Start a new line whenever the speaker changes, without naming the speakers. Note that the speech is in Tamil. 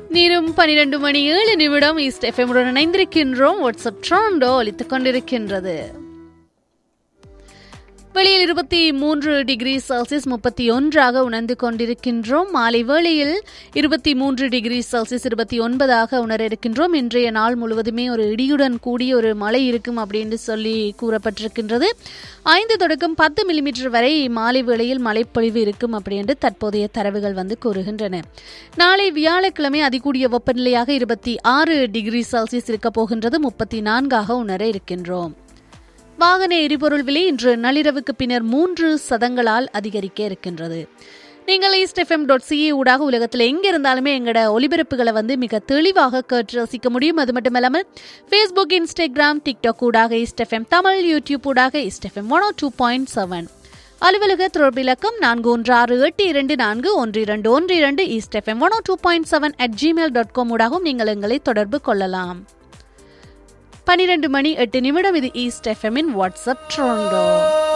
நீரும் பனிரெண்டு மணி ஏழு நிமிடம் ஈஸ்ட் எஃப்எம்முடன் இணைந்திருக்கின்றோம் வாட்ஸ்அப் ட்ராண்டோ ஒலித்துக் கொண்டிருக்கின்றது வெளியில் இருபத்தி மூன்று டிகிரி செல்சியஸ் முப்பத்தி ஒன்றாக உணர்ந்து கொண்டிருக்கின்றோம் மாலை வேளையில் இருபத்தி மூன்று டிகிரி செல்சியஸ் இருபத்தி ஒன்பதாக உணர இருக்கின்றோம் இன்றைய நாள் முழுவதுமே ஒரு இடியுடன் கூடிய ஒரு மழை இருக்கும் அப்படின்னு சொல்லி கூறப்பட்டிருக்கின்றது ஐந்து தொடக்கம் பத்து மில்லிமீட்டர் வரை மாலை வேளையில் மழைப்பொழிவு இருக்கும் அப்படி என்று தற்போதைய தரவுகள் வந்து கூறுகின்றன நாளை வியாழக்கிழமை அதிகூடிய வெப்பநிலையாக இருபத்தி ஆறு டிகிரி செல்சியஸ் இருக்க போகின்றது முப்பத்தி நான்காக உணர இருக்கின்றோம் வாகன எரிபொருள் விலை இன்று நள்ளிரவுக்கு பின்னர் மூன்று சதங்களால் அதிகரிக்க இருக்கின்றது நீங்கள் ஈஸ்ட் எஃப்எம் டாட் சிஏ ஊடாக உலகத்தில் எங்க இருந்தாலுமே எங்களோட ஒலிபரப்புகளை வந்து மிக தெளிவாக கேட்டு ரசிக்க முடியும் அது மட்டும் இல்லாமல் ஃபேஸ்புக் இன்ஸ்டாகிராம் டிக்டாக் ஊடாக ஈஸ்ட் எஃப்எம் தமிழ் யூடியூப் ஊடாக East FM one two point seven அலுவலக தொடர்பு இலக்கம் நான்கு ஒன்று ஆறு எட்டு இரண்டு நான்கு ஒன்று இரண்டு ஒன்று இரண்டு East FM one two point seven at Gmail dot com ஊடாகவும் நீங்கள் எங்களை தொடர்பு கொள்ளலாம் பனிரெண்டு மணி எட்டு நிமிடம் இது ஈஸ்ட் எஃப்எம்மின் வாட்ஸ்அப் ட்ரோண்டோ